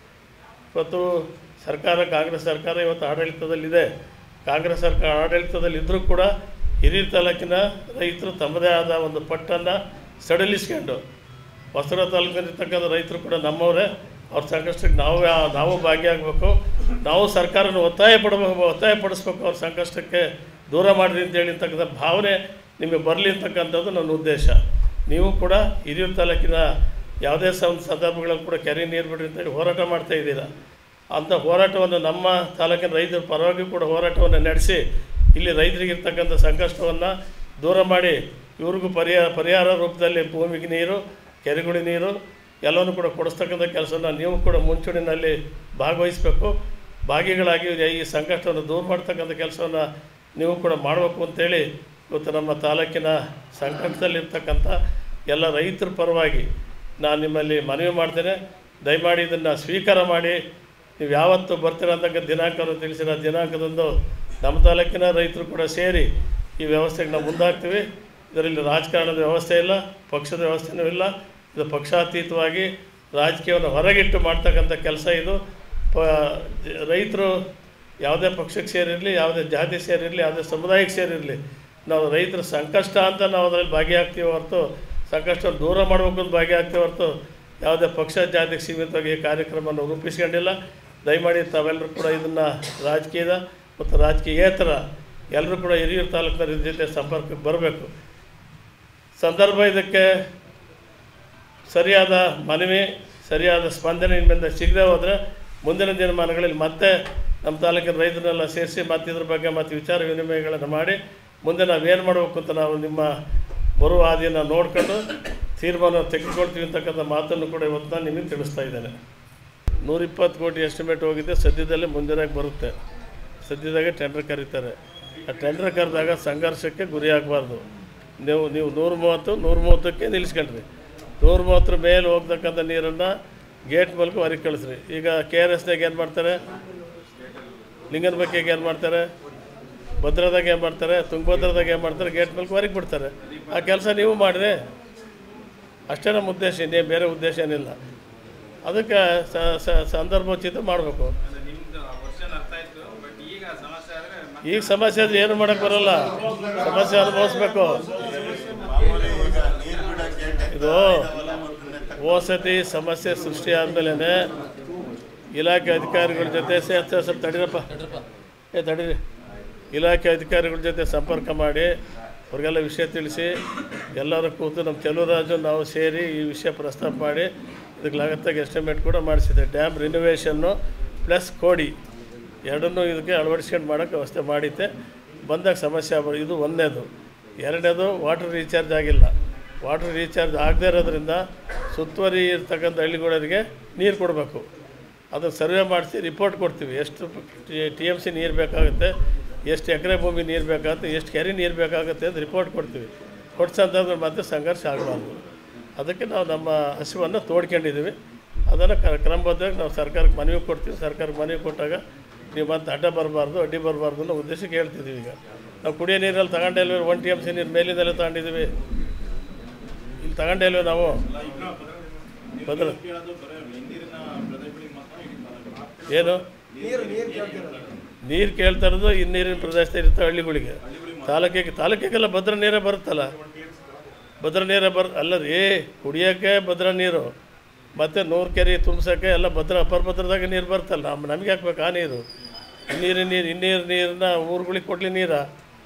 [SPEAKER 6] ಇವತ್ತು ಸರ್ಕಾರ ಕಾಂಗ್ರೆಸ್ ಸರ್ಕಾರ ಇವತ್ತು ಆಡಳಿತದಲ್ಲಿದೆ ಕಾಂಗ್ರೆಸ್ ಸರ್ಕಾರ ಆಡಳಿತದಲ್ಲಿ ಇದ್ದರೂ ಕೂಡ ಹಿರಿಯ ತಾಲೂಕಿನ ರೈತರು ತಮ್ಮದೇ ಆದ ಒಂದು ಪಟ್ಟನ್ನು ಸಡಿಲಿಸ್ಕೊಂಡು ಹೊಸರ ತಾಲೂಕಿನಲ್ಲಿರ್ತಕ್ಕಂಥ ರೈತರು ಕೂಡ ನಮ್ಮವರೇ ಅವ್ರ ಸಂಕಷ್ಟಕ್ಕೆ ನಾವು ಯಾ- ನಾವು ಭಾಗಿಯಾಗಬೇಕು ನಾವು ಸರ್ಕಾರನ ಒತ್ತಾಯ ಪಡಬೇಕು ಒತ್ತಾಯ ಪಡಿಸ್ಬೇಕು ಅವ್ರ ಸಂಕಷ್ಟಕ್ಕೆ ದೂರ ಮಾಡಿರಿ ಅಂತ ಹೇಳಿರ್ತಕ್ಕಂಥ ಭಾವನೆ ನಿಮಗೆ ಬರಲಿ ಅಂತಕ್ಕಂಥದ್ದು ನನ್ನ ಉದ್ದೇಶ ನೀವು ಕೂಡ ಹಿರಿಯೂರು ತಾಲೂಕಿನ ಯಾವುದೇ ಸಂ ಸಂದರ್ಭಗಳಲ್ಲಿ ಕೂಡ ಕೆರೆ ನೀರು ಬಿಡ್ರಿ ಅಂತೇಳಿ ಹೋರಾಟ ಮಾಡ್ತಾ ಇದ್ದೀರಾ ಅಂಥ ಹೋರಾಟವನ್ನು ನಮ್ಮ ತಾಲೂಕಿನ ರೈತರ ಪರವಾಗಿ ಕೂಡ ಹೋರಾಟವನ್ನು ನಡೆಸಿ ಇಲ್ಲಿ ರೈತರಿಗಿರ್ತಕ್ಕಂಥ ಸಂಕಷ್ಟವನ್ನು ದೂರ ಮಾಡಿ ಇವ್ರಿಗೂ ಪರಿಹಾರ ಪರಿಹಾರ ರೂಪದಲ್ಲಿ ಭೂಮಿಗೆ ನೀರು ಕೆರೆಗಳಿಗೆ ನೀರು ಎಲ್ಲವನ್ನು ಕೂಡ ಕೊಡಿಸ್ತಕ್ಕಂಥ ಕೆಲಸನ ನೀವು ಕೂಡ ಮುಂಚೂಣಿನಲ್ಲಿ ಭಾಗವಹಿಸಬೇಕು ಭಾಗಿಗಳಾಗಿ ಈ ಸಂಕಷ್ಟವನ್ನು ದೂರ ಮಾಡ್ತಕ್ಕಂಥ ಕೆಲಸವನ್ನು ನೀವು ಕೂಡ ಮಾಡಬೇಕು ಅಂತೇಳಿ ಇವತ್ತು ನಮ್ಮ ತಾಲೂಕಿನ ಸಂಕಟದಲ್ಲಿರ್ತಕ್ಕಂಥ ಎಲ್ಲ ರೈತರ ಪರವಾಗಿ ನಾನು ನಿಮ್ಮಲ್ಲಿ ಮನವಿ ಮಾಡ್ತೇನೆ ದಯಮಾಡಿ ಇದನ್ನು ಸ್ವೀಕಾರ ಮಾಡಿ ನೀವು ಯಾವತ್ತು ಬರ್ತೀರ ಅಂತಕ್ಕಂಥ ದಿನಾಂಕವನ್ನು ತಿಳಿಸಿರೋ ಆ ದಿನಾಂಕದಂದು ನಮ್ಮ ತಾಲೂಕಿನ ರೈತರು ಕೂಡ ಸೇರಿ ಈ ವ್ಯವಸ್ಥೆಗೆ ನಾವು ಮುಂದಾಗ್ತೀವಿ ಇದರಲ್ಲಿ ರಾಜಕಾರಣದ ವ್ಯವಸ್ಥೆ ಇಲ್ಲ ಪಕ್ಷದ ವ್ಯವಸ್ಥೆನೂ ಇಲ್ಲ ಇದು ಪಕ್ಷಾತೀತವಾಗಿ ರಾಜಕೀಯವನ್ನು ಹೊರಗಿಟ್ಟು ಮಾಡ್ತಕ್ಕಂಥ ಕೆಲಸ ಇದು ಪ ರೈತರು ಯಾವುದೇ ಪಕ್ಷಕ್ಕೆ ಸೇರಿರಲಿ ಯಾವುದೇ ಜಾತಿ ಸೇರಿರಲಿ ಯಾವುದೇ ಸಮುದಾಯಕ್ಕೆ ಸೇರಿರಲಿ ನಾವು ರೈತರ ಸಂಕಷ್ಟ ಅಂತ ನಾವು ಅದರಲ್ಲಿ ಭಾಗಿಯಾಗ್ತೀವಿ ಹೊರತು ಸಂಕಷ್ಟವನ್ನು ದೂರ ಮಾಡಬೇಕು ಅಂತ ಭಾಗಿಯಾಗ್ತೀವಿ ಹೊರತು ಯಾವುದೇ ಪಕ್ಷ ಜಾತಿಗೆ ಸೀಮಿತವಾಗಿ ಈ ಕಾರ್ಯಕ್ರಮವನ್ನು ರೂಪಿಸ್ಕೊಂಡಿಲ್ಲ ದಯಮಾಡಿ ತಾವೆಲ್ಲರೂ ಕೂಡ ಇದನ್ನು ರಾಜಕೀಯದ ಮತ್ತು ರಾಜಕೀಯೇತರ ಎಲ್ಲರೂ ಕೂಡ ಹಿರಿಯೂರು ತಾಲೂಕಿನ ಇದ್ರ ಜೊತೆ ಸಂಪರ್ಕಕ್ಕೆ ಬರಬೇಕು ಸಂದರ್ಭ ಇದಕ್ಕೆ ಸರಿಯಾದ ಮನವಿ ಸರಿಯಾದ ಸ್ಪಂದನೆ ನಿಮ್ಮಿಂದ ಸಿಗದೆ ಹೋದರೆ ಮುಂದಿನ ದಿನಮಾನಗಳಲ್ಲಿ ಮತ್ತೆ ನಮ್ಮ ತಾಲೂಕಿನ ರೈತರನ್ನೆಲ್ಲ ಸೇರಿಸಿ ಮತ್ತೆ ಇದ್ರ ಬಗ್ಗೆ ಮತ್ತೆ ವಿಚಾರ ವಿನಿಮಯಗಳನ್ನು ಮಾಡಿ ಮುಂದೆ ನಾವೇನು ಮಾಡಬೇಕು ಅಂತ ನಾವು ನಿಮ್ಮ ಬರುವ ಹಾದಿಯನ್ನು ನೋಡ್ಕೊಂಡು ತೀರ್ಮಾನ ತೆಗೆದುಕೊಳ್ತೀವಿ ಅಂತಕ್ಕಂಥ ಮಾತನ್ನು ಕೂಡ ಇವತ್ತು ನಾನು ನಿಮಗೆ ತಿಳಿಸ್ತಾ ಇದ್ದೇನೆ ನೂರಿಪ್ಪತ್ತು ಕೋಟಿ ಎಸ್ಟಿಮೇಟ್ ಹೋಗಿದೆ ಸದ್ಯದಲ್ಲೇ ಮುಂದಿನಾಗ ಬರುತ್ತೆ ಸದ್ಯದಾಗೆ ಟೆಂಡರ್ ಕರೀತಾರೆ ಆ ಟೆಂಡರ್ ಕರೆದಾಗ ಸಂಘರ್ಷಕ್ಕೆ ಗುರಿ ಆಗಬಾರ್ದು ನೀವು ನೀವು ನೂರ ಮೂವತ್ತು ನೂರ ಮೂವತ್ತಕ್ಕೆ ನಿಲ್ಲಿಸ್ಕೊಂಡ್ರಿ ನೂರ ಮೂವತ್ತರ ಮೇಲೆ ಹೋಗ್ತಕ್ಕಂಥ ನೀರನ್ನು ಗೇಟ್ ಮೂಲಕ ಹೊರಗೆ ಕಳಿಸ್ರಿ ಈಗ ಕೆ ಆರ್ ಎಸ್ನಾಗ ಏನು ಮಾಡ್ತಾರೆ ಲಿಂಗನ ಬಗ್ಗೆ ಏನು ಮಾಡ್ತಾರೆ ಭದ್ರದಾಗ ಏನು ಮಾಡ್ತಾರೆ ತುಂಗಭದ್ರದಾಗ ಏನು ಮಾಡ್ತಾರೆ ಗೇಟ್ ಮೂಲಕ ಹೊರಗೆ ಬಿಡ್ತಾರೆ ಆ ಕೆಲಸ ನೀವು ಮಾಡಿರಿ ಅಷ್ಟೇ ನಮ್ಮ ಉದ್ದೇಶ ಇನ್ನೇ ಬೇರೆ ಉದ್ದೇಶ ಏನಿಲ್ಲ ಅದಕ್ಕೆ ಸ- ಸ- ಸಂದರ್ಭೋಚಿತ ಮಾಡಬೇಕು ಈಗ ಸಮಸ್ಯೆ ಆದರೆ ಏನು ಮಾಡೋಕ್ಕೆ ಬರಲ್ಲ ಸಮಸ್ಯೆ ಅನುಭವಿಸ್ಬೇಕು ಇದು ಓಸತಿ ಸಮಸ್ಯೆ ಸೃಷ್ಟಿ ಆದಮೇಲೆ ಇಲಾಖೆ ಅಧಿಕಾರಿಗಳ ಜೊತೆ ಸೇ ಸೇ- ಸ್ವಲ್ಪ ತಡೀರಪ್ಪ ಏ ತಡೀರಿ ಇಲಾಖೆ ಅಧಿಕಾರಿಗಳ ಜೊತೆ ಸಂಪರ್ಕ ಮಾಡಿ ಅವ್ರಿಗೆಲ್ಲ ವಿಷಯ ತಿಳಿಸಿ ಎಲ್ಲರೂ ಕೂತು ನಮ್ಮ ಚೆಲುವರಾಜು ನಾವು ಸೇರಿ ಈ ವಿಷಯ ಪ್ರಸ್ತಾಪ ಮಾಡಿ ಇದಕ್ಕೆ ಲಗತ್ತಾಗಿ ಎಸ್ಟಿಮೇಟ್ ಕೂಡ ಮಾಡಿಸಿದೆ ಡ್ಯಾಮ್ ರಿನೋವೇಷನ್ನು ಪ್ಲಸ್ ಕೋಡಿ ಎರಡನ್ನೂ ಇದಕ್ಕೆ ಅಳವಡಿಸ್ಕೊಂಡು ಮಾಡೋಕ್ಕೆ ವ್ಯವಸ್ಥೆ ಮಾಡಿದ್ದೆ ಬಂದಾಗ ಸಮಸ್ಯೆ ಆಗ್ಬೋದು ಇದು ಒಂದನೇದು ಎರಡನೇದು ವಾಟರ್ ರೀಚಾರ್ಜ್ ಆಗಿಲ್ಲ ವಾಟರ್ ರೀಚಾರ್ಜ್ ಆಗದೇ ಇರೋದ್ರಿಂದ ಸುತ್ತುವರಿ ಇರ್ತಕ್ಕಂಥ ಹಳ್ಳಿಗಳವರಿಗೆ ನೀರು ಕೊಡಬೇಕು ಅದನ್ನು ಸರ್ವೆ ಮಾಡಿಸಿ ರಿಪೋರ್ಟ್ ಕೊಡ್ತೀವಿ ಎಷ್ಟು ಟಿ ಎಮ್ ಸಿ ನೀರು ಬೇಕಾಗುತ್ತೆ ಎಷ್ಟು ಎಕರೆ ಭೂಮಿ ನೀರು ಬೇಕಾಗುತ್ತೆ ಎಷ್ಟು ಕೆರೆ ನೀರು ಬೇಕಾಗುತ್ತೆ ಅಂತ ರಿಪೋರ್ಟ್ ಕೊಡ್ತೀವಿ ಕೊಡ್ಸಂತಂದ್ರೆ ಮತ್ತೆ ಸಂಘರ್ಷ ಆಗಬಾರ್ದು ಅದಕ್ಕೆ ನಾವು ನಮ್ಮ ಹಸಿವನ್ನು ತೋಡ್ಕೊಂಡಿದ್ದೀವಿ ಅದನ್ನು ಕ ಕ್ರಮಬದ್ಧವಾಗಿ ನಾವು ಸರ್ಕಾರಕ್ಕೆ ಮನವಿ ಕೊಡ್ತೀವಿ ಸರ್ಕಾರಕ್ಕೆ ಮನವಿ ಕೊಟ್ಟಾಗ ನೀವು ಮತ್ತೆ ಅಡ್ಡ ಬರಬಾರ್ದು ಅಡ್ಡಿ ಬರಬಾರ್ದು ಅನ್ನೋ ಉದ್ದೇಶಕ್ಕೆ ಹೇಳ್ತಿದ್ದೀವಿ ಈಗ ನಾವು ಕುಡಿಯೋ ನೀರಲ್ಲಿ ತಗೊಂಡೇ ಇಲ್ವೇ ಒನ್ ಟಿ ಎಮ್ ಸಿ ನೀರು ಮೇಲಿಂದಲೇ ತಗೊಂಡಿದ್ದೀವಿ ಇಲ್ಲಿ ತಗೊಂಡೇ ಇಲ್ವೇ ನಾವು ಬದಲು ಏನು ನೀರು ಕೇಳ್ತಾ ಇರೋದು ಹಿನ್ನೀರಿನ ಪ್ರದೇಶದಲ್ಲಿ ಇರ್ತವೆ ಹಳ್ಳಿಗಳಿಗೆ ತಾಲೂಕಿಗೆ ತಾಲೂಕಿಗೆಲ್ಲ ಭದ್ರ ನೀರೇ ಬರುತ್ತಲ್ಲ ಭದ್ರ ನೀರೇ ಬರ್ ಅಲ್ಲ ರೀ ಕುಡಿಯೋಕ್ಕೆ ಭದ್ರ ನೀರು ಮತ್ತು ನೂರು ಕೆರೆ ತುಂಬ್ಸೋಕ್ಕೆ ಎಲ್ಲ ಭದ್ರ ಅಪರ ಭದ್ರದಾಗ ನೀರು ಬರ್ತಲ್ಲ ನಮ್ಮ ನಮಗೆ ಹಾಕ್ಬೇಕು ಆ ನೀರು ಹಿನ್ನೀರಿನ ನೀರು ಹಿನ್ನೀರು ನೀರನ್ನ ಊರುಗಳಿಗೆ ಕೊಡಲಿ ನೀರಾ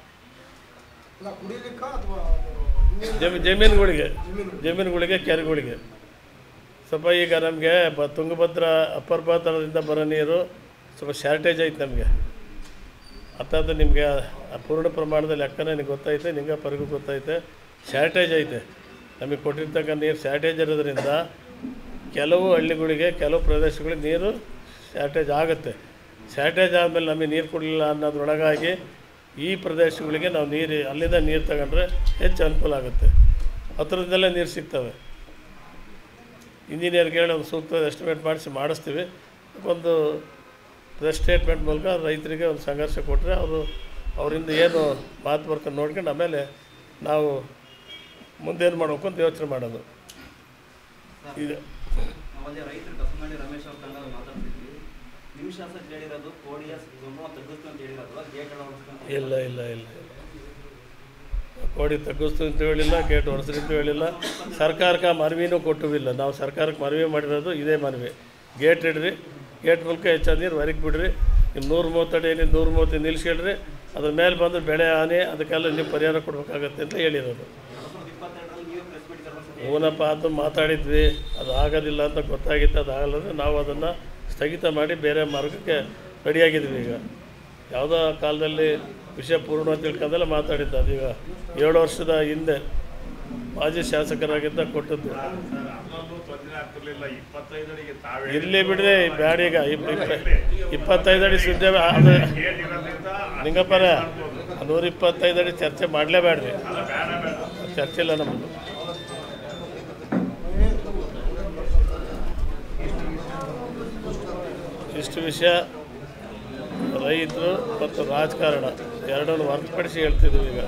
[SPEAKER 6] ಜಮೀ ಜಮೀನುಗಳಿಗೆ ಜಮೀನುಗಳಿಗೆ ಕೆರೆಗಳಿಗೆ ಸ್ವಲ್ಪ ಈಗ ನಮಗೆ ಬ ತುಂಗಭದ್ರಾ ಅಪ್ಪರ್ ಭದ್ರದಿಂದ ಬರೋ ನೀರು ಸ್ವಲ್ಪ ಶಾರ್ಟೇಜ್ ಐತೆ ನಮಗೆ ಅರ್ಥಾತ್ ನಿಮಗೆ ಪೂರ್ಣ ಪ್ರಮಾಣದಲ್ಲಿ ಲೆಕ್ಕನೇ ನಿಮ್ಗೆ ಗೊತ್ತೈತೆ ನಿಂಗೆ ಪರಿಗೂ ಗೊತ್ತೈತೆ ಶಾರ್ಟೇಜ್ ಐತೆ ನಮಗೆ ಕೊಟ್ಟಿರ್ತಕ್ಕಂಥ ನೀರು ಶಾರ್ಟೇಜ್ ಇರೋದ್ರಿಂದ ಕೆಲವು ಹಳ್ಳಿಗಳಿಗೆ ಕೆಲವು ಪ್ರದೇಶಗಳಿಗೆ ನೀರು ಶಾರ್ಟೇಜ್ ಆಗುತ್ತೆ ಶಾರ್ಟೇಜ್ ಆದಮೇಲೆ ನಮಗೆ ನೀರು ಕೊಡಲಿಲ್ಲ ಅನ್ನೋದ್ರೊಳಗಾಗಿ ಈ ಪ್ರದೇಶಗಳಿಗೆ ನಾವು ನೀರು ಅಲ್ಲಿಂದ ನೀರು ತಗೊಂಡ್ರೆ ಹೆಚ್ಚು ಅನುಕೂಲ ಆಗುತ್ತೆ ಹತ್ರದಿಂದಲೇ ನೀರು ಸಿಗ್ತವೆ ಇಂಜಿನಿಯರ್ಗೆ ಹೇಳಿ ಒಂದು ಸೂಕ್ತವಾದ ಎಸ್ಟಿಮೇಟ್ ಮಾಡಿಸಿ ಮಾಡಿಸ್ತೀವಿ ಒಂದು ಪ್ರೆಸ್ ಸ್ಟೇಟ್ಮೆಂಟ್ ಮೂಲಕ ರೈತರಿಗೆ ಒಂದು ಸಂಘರ್ಷ ಕೊಟ್ಟರೆ ಅವರು ಅವರಿಂದ ಏನು ಮಾತು ಬರ್ಕೊಂಡು ನೋಡ್ಕೊಂಡು ಆಮೇಲೆ ನಾವು ಮುಂದೇನು ಮಾಡ್ಬೇಕು ಅಂತ ಯೋಚನೆ ಮಾಡೋದು ಇದು
[SPEAKER 7] ನಮ್ಮಲ್ಲಿ ರೈತರು ಕಸನಹಳ್ಳಿ ರಮೇಶ್ ಅವ್ರ ತಂಡ ಮಾತಾಡ್ತಿದ್ವಿ ನಿಮ್ಮ ಶಾಸಕ ಹೇಳಿರೋದು ಕೋಡಿಯ ಸಂಭ್ರಮ ತಗ್ಗಿಸ್ತು ಅಂತ ಹೇಳಿರೋದು ಗೇಟ್ ಅಳವಡಿಸ್ತು ಅಂತ
[SPEAKER 6] ಇಲ್ಲ ಇಲ್ಲ ಇಲ್ಲ ಇಲ್ಲ. ಕೋಡಿ ತಗ್ಗಿಸ್ತು ಅಂತ ಹೇಳಿಲ್ಲ ಗೇಟ್ ಹೊಡೆಸ್ರಿ ಅಂತ ಹೇಳಿಲ್ಲ ಸರ್ಕಾರಕ್ಕೆ ಮನವಿನೂ ಕೊಟ್ಟಿಲ್ಲ ನಾವು ಸರ್ಕಾರಕ್ಕೆ ಮನವಿ ಮಾಡಿರೋದು ಇದೇ ಮನವಿ ಗೇಟ್ ಇಡ್ರಿ ಗೇಟ್ ಮೂಲಕ ಹೆಚ್ಚಾದ ನೀರು ಹೊರಗೆ ಬಿಡ್ರಿ ನಿಮ್ಮ ನೂರು ಮೂವತ್ತಡಿ ಏನಿದೆ ನೂರು ಮೂವತ್ತು ನಿಲ್ಸ್ಕೊಳ್ರಿ ಅದ್ರ ಮೇಲೆ ಬಂದು ಬೆಳೆ ಹಾನಿ ಅದಕ್ಕೆಲ್ಲ ನೀವು ಪರಿಹಾರ ಕೊಡಬೇಕಾಗತ್ತೆ ಅಂತ ಹೇಳಿರೋದು
[SPEAKER 7] ಇಪ್ಪತ್ತೆರಡರಲ್ಲಿ ನೀವು ಪ್ರೆಸ್ ಮೀಟ್ ಕರ್ಕೊಂಡು
[SPEAKER 6] ಹೂನಪ್ಪ ಅದು ಮಾತಾಡಿದ್ವಿ ಅದು ಆಗೋದಿಲ್ಲ ಅಂತ ಗೊತ್ತಾಗಿತ್ತು ಅದು ಆಗಲ್ಲದ್ರೆ ನಾವು ಅದನ್ನು ಸ್ಥಗಿತ ಮಾಡಿ ಬೇರೆ ಮಾರ್ಗಕ್ಕೆ ರೆಡಿಯಾಗಿದ್ವಿ ಈಗ ಯಾವುದೋ ಕಾಲದಲ್ಲಿ ವಿಷಯ ಪೂರ್ಣ ತಿಳ್ಕೊಂಡೆಲ್ಲ ಮಾತಾಡಿದ್ದು ಅದೀಗ ಏಳು ವರ್ಷದ ಹಿಂದೆ ಮಾಜಿ ಶಾಸಕರಾಗಿದ್ದ ಕೊಟ್ಟದ್ದು ಇರಲಿ ಬಿಡ್ರಿ ಬ್ಯಾಡ ಈಗ ಇಪ್ಪ- ಇಪ್ಪ- ಇಪ್ಪತ್ತೈದು ಅಡಿ ಸುದ್ದಿ ಅದು ನಿಂಗಪ್ಪರ ನೂರ ಇಪ್ಪತ್ತೈದು ಅಡಿ ಚರ್ಚೆ ಮಾಡಲೇಬೇಡ್ರಿ ಚರ್ಚೆ ಇಲ್ಲ ನಮ್ಮದು ಇಷ್ಟು ವಿಷಯ ರೈತರು ಮತ್ತು ರಾಜಕಾರಣ ಎರಡನ್ನು ಹೊರತುಪಡಿಸಿ ಹೇಳ್ತಿದ್ದೀವಿ ಈಗ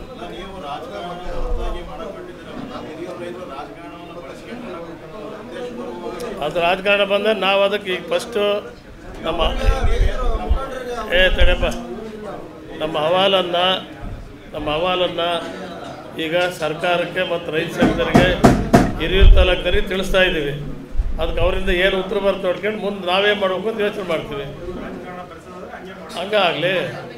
[SPEAKER 6] ಅದು ರಾಜಕಾರಣ ಬಂದರೆ ನಾವು ಅದಕ್ಕೆ ಈಗ ಫಸ್ಟು ನಮ್ಮ ಏ ತಡೆಯಪ್ಪ ನಮ್ಮ ಅಹವಾಲನ್ನು ನಮ್ಮ ಅಹವಾಲನ್ನು ಈಗ ಸರ್ಕಾರಕ್ಕೆ ಮತ್ತು ರೈತ ಸಂಘದರಿಗೆ ಹಿರಿಯೂರು ತಾಲೂಕರಿಗೆ ತಿಳಿಸ್ತಾ ಇದ್ದೀವಿ ಅದಕ್ಕೆ ಅವರಿಂದ ಏನು ಉತ್ತರ ಬರ್ತ ನೋಡ್ಕೊಂಡು ಮುಂದೆ ನಾವೇ ಮಾಡ್ಬೇಕು ಅಂತ ಯೋಚನೆ ಮಾಡ್ತೀವಿ ಹಂಗಾಗಲಿ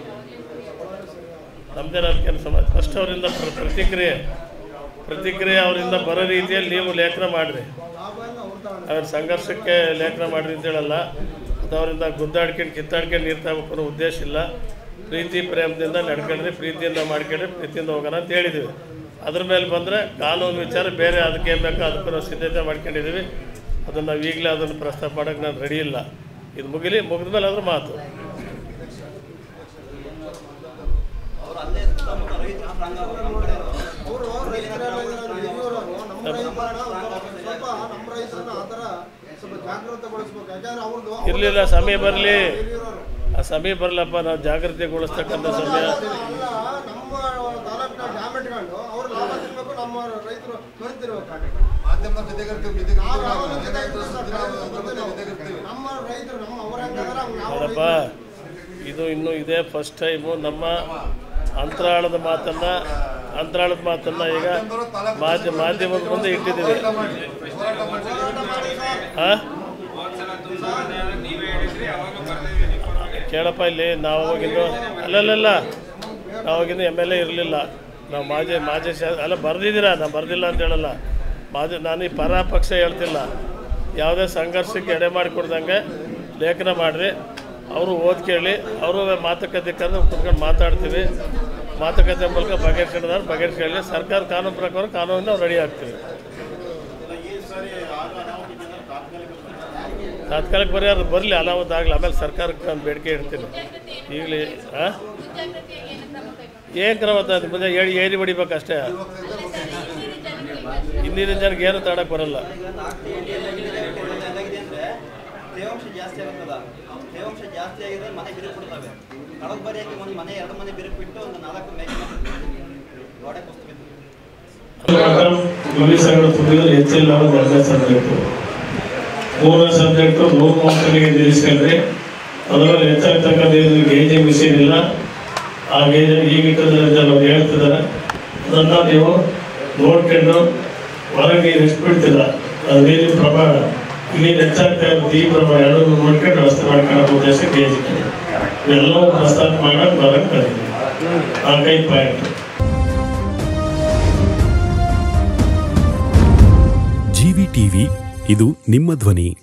[SPEAKER 6] ನಮ್ಮದೇನು ಅದಕ್ಕೇನು ಸಮಾಜ ಫಸ್ಟ್ ಅವರಿಂದ ಪ್ರ- ಪ್ರತಿಕ್ರಿಯೆ ಪ್ರತಿಕ್ರಿಯೆ ಅವರಿಂದ ಬರೋ ರೀತಿಯಲ್ಲಿ ನೀವು ಲೇಖನ ಮಾಡಿರಿ ಅವ್ರ ಸಂಘರ್ಷಕ್ಕೆ ಲೇಖನ ಮಾಡಿರಿ ಅಂತ ಹೇಳಲ್ಲ ಅದು ಅವರಿಂದ ಗುದ್ದಾಡ್ಕೊಂಡು ಕಿತ್ತಾಡ್ಕೊಂಡು ನೀರು ತಗೋಬೇಕು ಅನ್ನೋ ಉದ್ದೇಶ ಇಲ್ಲ ಪ್ರೀತಿ ಪ್ರೇಮದಿಂದ ನಡ್ಕೊಂಡ್ರಿ ಪ್ರೀತಿಯಿಂದ ಮಾಡ್ಕೊಂಡ್ರಿ ಪ್ರೀತಿಯಿಂದ ಹೋಗೋಣ ಅಂತ ಹೇಳಿದ್ದೀವಿ ಅದ್ರ ಮೇಲೆ ಬಂದರೆ ಕಾನೂನು ವಿಚಾರ ಬೇರೆ ಅದಕ್ಕೆ ಏನು ಬೇಕೋ ಅದಕ್ಕೂ ನಾವು ಸಿದ್ಧತೆ ಮಾಡ್ಕೊಂಡಿದ್ದೀವಿ ಅದನ್ನು ನಾವು ಈಗಲೇ ಅದನ್ನು ಪ್ರಸ್ತಾಪ ಮಾಡೋಕ್ಕೆ ನಾನು ರೆಡಿ ಇಲ್ಲ ಇದು ಮುಗಿಲಿ ಮುಗಿದ ಮೇಲೆ ಅದ್ರ ಮಾತು
[SPEAKER 7] ಅವ್ರು ಅಲ್ಲೇ ಸುತ್ತಮುತ್ತ ರೈತರು ಸ್ಟ್ರಾಂಗ್ ಆಗೋರು ನಮ್ಮ ಕಡೆ
[SPEAKER 8] ಸ್ವಲ್ಪ ನಮ್ಮ ರೈತರನ್ನ ಆ ಥರ ಸ್ವಲ್ಪ ಜಾಗೃತಗೊಳಿಸ್ಬೇಕು ಯಾಕಂದ್ರೆ ಅವ್ರದ್ದು
[SPEAKER 6] ಇರಲಿಲ್ಲ ಸಮಯ ಬರಲಿ ಆ ಸಮಯ ಬರಲಪ್ಪ ನಾವು ಜಾಗೃತಿಗೊಳಿಸ್ತಕ್ಕಂಥ ಸಮಯ
[SPEAKER 8] ಅಲ್ಲ ನಮ್ಮ ತಾಲೂಕಿನ ಡ್ಯಾಮ್ ಇಟ್ಕೊಂಡು ಅವ್ರು ಲಾಭ ತಿನ್ಬೇಕು ನಮ್ಮ ರೈತರು ತೊಳಿತಿರ್ಬೇಕಾಗುತ್ತೆ ನಮ್ಮ ರೈತರು ನಮ್ಮ ಅವ್ರ ಹೆಂಗಂದ್ರೆ ಹಂಗ್ ನಾವು
[SPEAKER 6] ನೋಡಪ್ಪ ಇದು ಇನ್ನೂ ಇದೇ ಫಸ್ಟ್ ಟೈಮು ನಮ್ಮ ಅಂತರಾಳದ ಮಾತನ್ನು ಅಂತರಾಳದ ಮಾತನ್ನು ಈಗ ಮಾಧ್ಯ ಮಾಧ್ಯಮದ ಮುಂದೆ ಇಟ್ಟಿದ್ದೀವಿ ಹಾಂ ಕೇಳಪ್ಪ ಇಲ್ಲಿ ನಾವು ಅವಾಗಿಂದು ಅಲ್ಲಲ್ಲ ನಾವು ಅವಾಗಿಂದು ಎಮ್ ಎಲ್ ಎ ಇರಲಿಲ್ಲ ನಾವು ಮಾಜಿ ಮಾಜಿ ಶಾ ಅಲ್ಲ ಬರೆದಿದ್ದೀರಾ ನಾನು ಬರೆದಿಲ್ಲ ಅಂತ ಹೇಳಲ್ಲ ಮಾಜಿ ನಾನು ಈ ಪರ ಪಕ್ಷ ಹೇಳ್ತಿಲ್ಲ ಯಾವುದೇ ಸಂಘರ್ಷಕ್ಕೆ ಎಡೆ ಮಾಡಿಕೊಡ್ದಂಗೆ ಲೇಖನ ಮಾಡಿರಿ ಅವರು ಓದ್ ಕೇಳಿ ಅವರು ಮಾತುಕತೆ ಕರೆದು ಕುತ್ಕೊಂಡು ಮಾತಾಡ್ತೀವಿ ಮಾತುಕತೆ ಮೂಲಕ ಬಗೆಹರಿಸ್ಕೊಂಡ್ರೆ ಬಗೆಹರಿಸ್ಕೊಳ್ಳಿ ಸರ್ಕಾರ ಕಾನೂನು ಪ್ರಕಾರ ಕಾನೂನು ನಾವು ರೆಡಿ ಆಗ್ತೀವಿ ತಾತ್ಕಾಲಿಕ ಪರಿಹಾರ ಬರಲಿ ಅನಾಹುತ ಆಗಲಿ ಆಮೇಲೆ ಸರ್ಕಾರಕ್ಕೆ ನಾನು ಬೇಡಿಕೆ ಇಡ್ತೀನಿ ಈಗಲೇ ಹಾಂ ಏನು ಕ್ರಮ ಅದು ಮುಂದೆ ಹೇಳಿ ಏರಿ ಹೊಡಿಬೇಕು ಅಷ್ಟೇ ಇನ್ನಿನ ಜನಕ್ಕೆ ಏನು ತಡಕ್ಕೆ ಬರಲ್ಲ
[SPEAKER 7] ಈಗ ನಾಲ್ಕು ಏರಿಯಾದಾಗಿದೆ ಏನಾಗಿದೆ ಅಂದರೆ ತೇವಾಂಶ ಜಾಸ್ತಿ ಆಗುತ್ತದ ತೇವಾಂಶ ಜಾಸ್ತಿ ಆಗಿದ್ರೆ ಮನೆ ಬಿರುಕು ಬಿಡ್ತವೆ ಕಡದ ಬರಿಯಾಗಿ ಒಂದು ಮನೆ ಎರಡು ಮನೆ ಬಿರುಕು ಬಿಟ್ಟು ಒಂದು ನಾಲ್ಕು ಮೇಕೆ ಗೋಡೆ ಕುಸ್ತು ಬಿದ್ದು
[SPEAKER 6] ಪೊಲೀಸರು ತುಂಬಿದ್ರೆ ಹೆಚ್ಚಿಲ್ಲ ಒಂದು ಎರಡನೇ ಸಬ್ಜೆಕ್ಟು ಮೂರನೇ ಸಬ್ಜೆಕ್ಟು ನೂರು ಮಕ್ಕಳಿಗೆ ನಿಲ್ಲಿಸ್ಕೊಂಡ್ರೆ ಅದರಲ್ಲಿ ಹೆಚ್ಚಾಗ್ತಕ್ಕಂಥ ಇದು ಗೇಜಿಂಗ್ ಮಿಷಿನ್ ಇಲ್ಲ ಆ ಗೇಜ್ ಈಗ ಇಟ್ಟದ್ರಿಂದ ಅವ್ರು ಹೇಳ್ತಿದ್ದಾರೆ ಅದನ್ನು ನೀವು ನೋಡ್ಕೊಂಡು ಹೊರಗೆ ಎಷ್ಟು ಬಿಡ್ತಿಲ್ಲ ಅದು ನೀರಿನ ಪ್ರಮಾಣ ಇಲ್ಲಿ ಹೆಚ್ಚಾಗ್ತಾ ಇರೋದು ಈ ಪ್ರಮಾಣ ಎರಡನ್ನೂ ನೋಡ್ಕೊಂಡು ವ್ಯವಸ್ಥೆ ಮಾಡ್ಕೊಳ್ಳೋ ಉದ್ದೇಶ ಗೇಜ್ ಇಟ್ಟಿದೆ ಇವೆಲ್ಲವೂ ಪ್ರಸ್ತಾಪ ಮಾಡೋಕೆ ಬರೋಕ್ಕೆ ಬಂದಿದೆ ನಾಲ್ಕೈದು ಪಾಯಿಂಟ್
[SPEAKER 4] ಜಿವಿ ಟಿವಿ ಇದು ನಿಮ್ಮ ಧ್ವನಿ